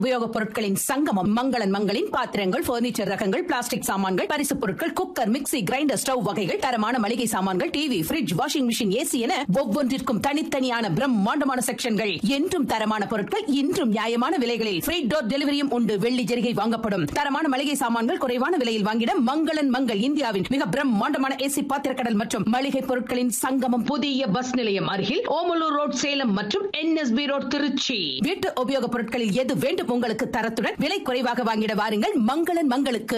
உபயோகப் பொருட்களின் சங்கமம் மங்களன் மங்களின் பாத்திரங்கள் பர்னிச்சர் ரகங்கள் பிளாஸ்டிக் சாமான்கள் பரிசுப் பொருட்கள் குக்கர் மிக்ஸி கிரைண்டர் ஸ்டவ் வகைகள் தரமான மளிகை சாமான்கள் TV fridge washing machine AC என ஒவ்வொன்றிற்கும் தனித்தனியான பிரம்மாண்டமான செக்ஷன்கள் என்றும் தரமான பொருட்கள் இன்றும் நியாயமான விலைகளில் ஃப்ரீ டோர் டெலிவரியும் உண்டு வெள்ளி ஜெரிகை வாங்கப்படும் தரமான மளிகை சாமான்கள் குறைவான விலையில் வாங்கிட மங்களன் மங்கள் இந்தியாவின் மிக பிரம்மாண்டமான ஏசி பாத்திரக்கடல் மற்றும் மளிகை பொருட்களின் சங்கமம் புதிய பஸ் நிலையம் அருகில் ஓமலூர் ரோட் சேலம் மற்றும் என்எஸ்பி ரோட் திருச்சி வீட்டு உபயோகப் பொருட்களில் எது வேண்டும் உங்களுக்கு தரத்துடன் விலை குறைவாக வாங்கிட வாருங்கள் மங்களன் மங்களுக்கு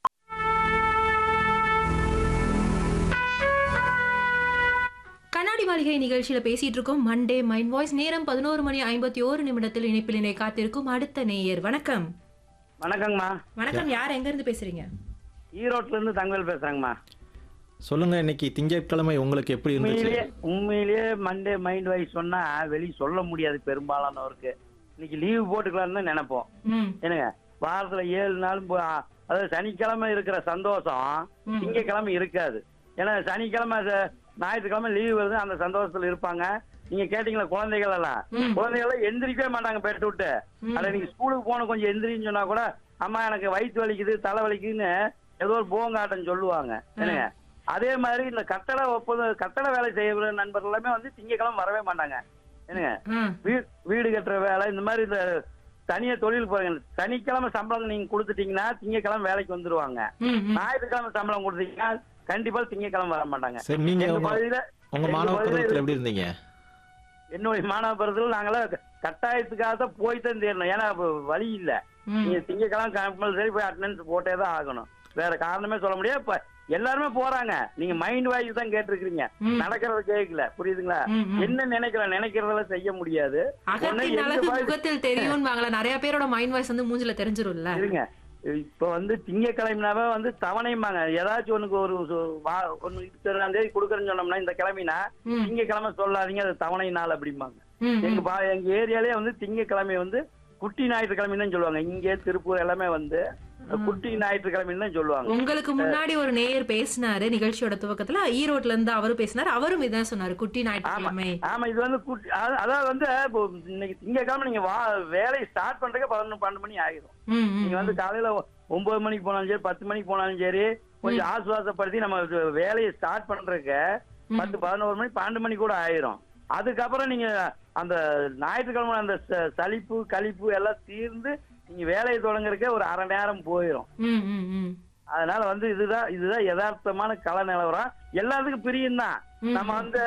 கண்ணாடி மாளிகை நிகழ்ச்சியில பேசிட்டு இருக்கோம் மண்டே மைண்ட் வாய்ஸ் நேரம் பதினோரு மணி ஐம்பத்தி ஓரு நிமிடத்தில் இணைப்பில் இணை காத்திருக்கும் அடுத்த நேயர் வணக்கம் வணக்கங்கம்மா வணக்கம் யார் எங்க இருந்து பேசுறீங்க ஈரோட்ல இருந்து தங்கவேல் பேசுறாங்கம்மா சொல்லுங்க இன்னைக்கு திங்கட்கிழமை உங்களுக்கு எப்படி இருந்துச்சு உண்மையிலேயே உண்மையிலேயே மண்டே மைண்ட் வைஸ் சொன்னா வெளிய சொல்ல முடியாது பெரும்பாலானவருக்கு இன்னைக்கு லீவு போட்டுக்கலாம்னு தான் நினைப்போம் ம் என்னங்க வாரத்துல ஏழு நாள் போ- அதாவது சனிக்கிழமை இருக்கிற சந்தோஷம் ம். திங்கக்கிழமை இருக்காது ஏன்னா சனிக்கிழமை ச- ஞாயிற்றுக்கிழமை லீவு வருது அந்த சந்தோஷத்துல இருப்பாங்க நீங்க கேட்டீங்களா குழந்தைகள் எல்லாம் ம். குழந்தைகள் எல்லாம் எந்திரிக்கவே மாட்டாங்க பெட்டு விட்டு ம். அட நீங்க ஸ்கூலுக்கு போன கொஞ்சம் எந்திரின்னு சொன்னா கூட அம்மா எனக்கு வயிற்று வலிக்குது தலை வலிக்குதுன்னு ஏதோ ஒரு போங்காட்டம் சொல்லுவாங்க என்னங்க அதே மாதிரி இந்த கட்டட ஒப்பந்த கட்டட வேலை செய்யற நண்பர்கள் எல்லாமே வந்து திங்கக்கிழமை வரவே மாட்டாங்க என்னங்க ம் வீ- வீடு கட்டுற வேலை இந்த மாதிரி இந்த தனியா தொழில் போறீங்க சனிக்கிழமை சம்பளம் நீங்க கொடுத்துட்டீங்கன்னா திங்கக்கிழமை வேலைக்கு வந்துருவாங்க ம் ம். ஞாயிற்றுக்கிழமை சம்பளம் கொடுத்தீங்கன்னா கண்டிப்பா திங்கக்கிழமை வர மாட்டாங்க சரி நீங்க எங்க உங்க பகுதியில உங்க எங்க மாணவ பகுதியில பருவத்தில் எப்படி இருந்தீங்க என்னுடைய மாணவ பருவத்தில் நாங்களாம் கட்டாயத்துக்காக தான் போய் தான் தேரணும் ஏன்னா அப்ப வழி இல்ல ம். நீங்க திங்கக்கிழமை கம்பல்சரி போய் அட்டண்டன்ஸ் போட்டே தான் ஆகணும் வேற காரணமே சொல்ல முடியாது இப்ப எல்லாருமே போறாங்க நீங்க மைண்ட் வாய்ஸ் தான் கேட்டிருக்கீங்க ம். நடக்கிறத கேட்கல புரியுதுங்களா ம், ம். என்ன நினைக்கிறேன் நினைக்கிறதெல்லாம் செய்ய முடியாது ஒண்ணு அகத்தின் எங்க அழகு பகுதி- முகத்தில் தெரியும்பாங்களா நிறைய பேரோட மைண்ட் வாய்ஸ் வந்து மூஞ்சில தெரிஞ்சிரும்ல இருங்க இப்ப வந்து திங்கக்கிழமைனாவே வந்து தவணைம்பாங்க ஏதாச்சும் ஒண்ணுக்கு ஒரு சு- வா- ஒண்ணு இருபத்தாம் தேதி கொடுக்குறேன்னு சொன்னோம்னா இந்த கிழமைனா ம். திங்கக்கிழமை சொல்லாதீங்க அது தவணை நாள் அப்படிம்பாங்க ம், எங்க ம். பா எங்க ஏரியாலே வந்து திங்கக்கிழமை வந்து குட்டி ஞாயிற்றுக்கிழமைன்னு தான் சொல்லுவாங்க இங்கே திருப்பூர் எல்லாமே வந்து குட்டி ஞாயிற்றுக்கிழமைன்னு தான் சொல்லுவாங்க உங்களுக்கு முன்னாடி ஒரு நேயர் பேசினாரு நிகழ்ச்சியோட துவக்கத்துல ஈரோட்ல இருந்து அவரும் பேசினாரு அவரும் இதான் சொன்னாரு குட்டி ஆமா ஞாயிற்றுக்கிழமை ஆமா இது வந்து குட்டி அத- அதாவது வந்து இப்போ இன்னைக்கு திங்கக்கிழமை நீங்க வா வேலையை ஸ்டார்ட் பண்றதுக்கு பதினொன்று பன்னெண்டு மணி ஆகிடும் ம், ம், நீங்க வந்து காலையில ஒன்பது மணிக்கு போனாலும் சரி பத்து மணிக்கு போனாலும் சரி கொஞ்சம் ஆசுவாசப்படுத்தி நம்ம இது வேலையை ஸ்டார்ட் பண்றதுக்கு பத்து பதினோரு மணி பன்னெண்டு மணி கூட ஆயிரும் அதுக்கப்புறம் நீங்க அந்த ஞாயிற்றுக்கிழமை அந்த ச- சலிப்பு கழிப்பு எல்லாம் தீர்ந்து நீங்க வேலையை தொடங்குறதுக்கே ஒரு அரை நேரம் போயிடும் ம், ம், ம். அதனால வந்து இதுதான் இதுதான் யதார்த்தமான கள நிலவரம் எல்லாத்துக்கும் பிரியம் தான் ம். நம்ம வந்து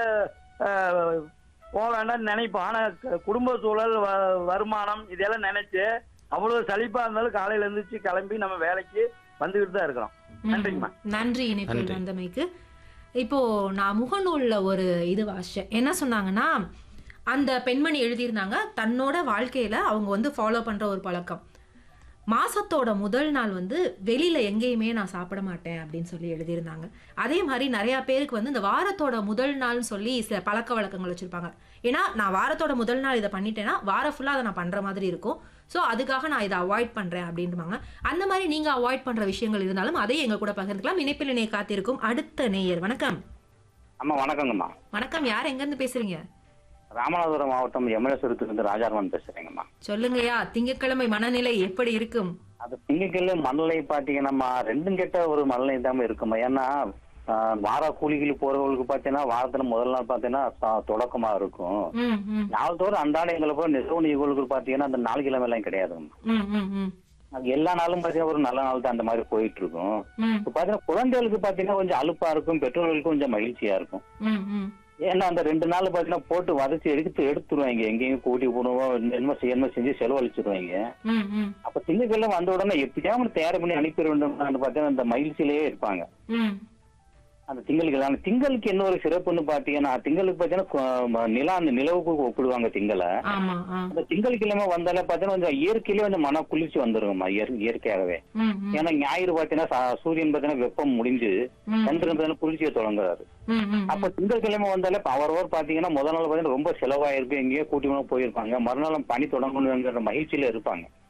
அஹ், போக வேண்டாம்னு நினைப்போம் ஆனா க- குடும்ப சூழல் வ- வருமானம் இதெல்லாம் நினைச்சு அவ்வளவு சலிப்பா இருந்தாலும் காலையில எழுந்திரிச்சு கிளம்பி நம்ம வேலைக்கு வந்துகிட்டு தான் இருக்கிறோம் நன்றிங்கம்மா நன்றி இணைப்பில் நன்றி. வந்தமைக்கு இப்போ நான் முகநூல்ல ஒரு இது வாசிச்சேன் என்ன சொன்னாங்கன்னா அந்த பெண்மணி எழுதியிருந்தாங்க தன்னோட வாழ்க்கையில அவங்க வந்து ஃபாலோ பண்ற ஒரு பழக்கம் மாசத்தோட முதல் நாள் வந்து வெளியில எங்கேயுமே நான் சாப்பிட மாட்டேன் அப்படின்னு சொல்லி எழுதியிருந்தாங்க அதே மாதிரி நிறைய பேருக்கு வந்து இந்த வாரத்தோட முதல் நாள்னு சொல்லி சில பழக்க வழக்கங்கள் வச்சிருப்பாங்க ஏன்னா நான் வாரத்தோட முதல் நாள் இதை பண்ணிட்டேன்னா வாரம் ஃபுல்லா அதை நான் பண்ற மாதிரி இருக்கும் ஸோ அதுக்காக நான் இதை அவாய்ட் பண்றேன் அப்படின்பாங்க அந்த மாதிரி நீங்க அவாய்ட் பண்ற விஷயங்கள் இருந்தாலும் அதையும் எங்க கூட பகிர்ந்துக்கலாம் இணைப்பில் இணைய காத்திருக்கும் அடுத்த நேயர் வணக்கம் அம்மா வணக்கங்கம்மா வணக்கம் யார் எங்க இருந்து பேசுறீங்க ராமநாதபுரம் மாவட்டம் எம்எல்ஏஸ்வரத்திலிருந்து ராஜாராமன் பேசுறேங்கம்மா சொல்லுங்கய்யா திங்கட்கிழமை மனநிலை எப்படி இருக்கும் அது திங்கக்கிழமை மணலை பாத்தீங்கன்னா ரெண்டும் கெட்ட ஒரு மணலை தான் இருக்குமா ஏன்னா ஆஹ், வார கூலிகளுக்கு போறவங்களுக்கு பாத்தீங்கன்னா வாரத்துல முதல் நாள் பாத்தீங்கன்னா ச- தொடக்கமா இருக்கும் ம் ம் நாள்தோறும் அன்றாட எங்களை போய் நெசவு நிகழ்வுகள் பாத்தீங்கன்னா அந்த நாள் கிழமை எல்லாம் கிடையாதுங்கம்மா ம் ம் ம் அது எல்லா நாளும் பாத்தீங்கன்னா ஒரு நல்ல நாள் தான் அந்த மாதிரி போயிட்டு இருக்கும் ம் இப்ப பாத்தீங்கன்னா குழந்தைகளுக்கு பாத்தீங்கன்னா கொஞ்சம் அலுப்பா இருக்கும் பெற்றோர்களுக்கு கொஞ்சம் மகிழ்ச்சியா இருக்கும் ம் ம் ஏன்னா அந்த ரெண்டு நாள் பாத்தீங்கன்னா போட்டு வதச்சி எடுத்து எடுத்துருவாங்க எங்கேயும் கூட்டி போடுவோம் என்ன செய்யணுமோ செஞ்சு செலவழிச்சிருவாங்க ம் ம் அப்ப திங்கட்கிழமை வந்த உடனே எப்படியாவது தயார் பண்ணி அனுப்பிட வேண்டும் பாத்தீங்கன்னா அந்த மகிழ்ச்சியிலேயே இருப்பாங்க ம் அந்த திங்களுக்கு அந்த திங்களுக்கு என்ன ஒரு சிறப்புன்னு பாத்தீங்கன்னா திங்களுக்கு பாத்தீங்கன்னா கு- நிலா அந்த நிலவுக்கு ஒப்பிடுவாங்க திங்களை ஆமா ஆ அந்த திங்கட்கிழமை வந்தாலே பாத்தீங்கன்னா கொஞ்சம் இயற்கையிலே கொஞ்சம் மன குளிர்ச்சி வந்துருங்கம்மா இயற்- இயற்கையாகவே ம் ம் ஏன்னா ஞாயிறு பாத்தீங்கன்னா சா- சூரியன் பாத்தீங்கன்னா வெப்பம் முடிஞ்சு ம். சந்திரன் பாத்தீங்கன்னா குளிர்ச்சியை தொடங்குறாரு ம் ம் அப்ப திங்கட்கிழமை வந்தாலே இப்ப அவரவர் பாத்தீங்கன்னா முதல் நாள் பாத்தீங்கன்னா ரொம்ப செலவாயிருக்கு எங்கேயோ கூட்டி கொண்டு போயிருப்பாங்க மறுநாள் பணி தொடங்கணுங்கிற மகிழ்ச்சியில இருப்பாங்க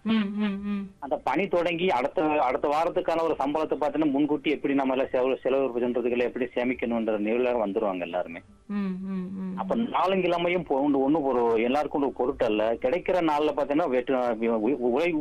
ம் ம் ம் அந்த பணி தொடங்கி அடுத்த அடுத்த வாரத்துக்கான ஒரு சம்பளத்தை பார்த்தீங்கன்னா முன்கூட்டி எப்படி நம்ம எல்லாம் செலவு செலவு பண்றதுக்குள்ள எப்படி சேமிக்கணும்ன்ற நிலையில வந்துருவாங்க எல்லாருமே ம் ம் ம் அப்ப நாளுங்கிழமையும் ஒண்ணு ஒண்ணு ஒரு எல்லாருக்கும் ஒரு பொருட்டல்ல கிடைக்கிற நாள்ல பாத்தீங்கன்னா வெட்டு உழை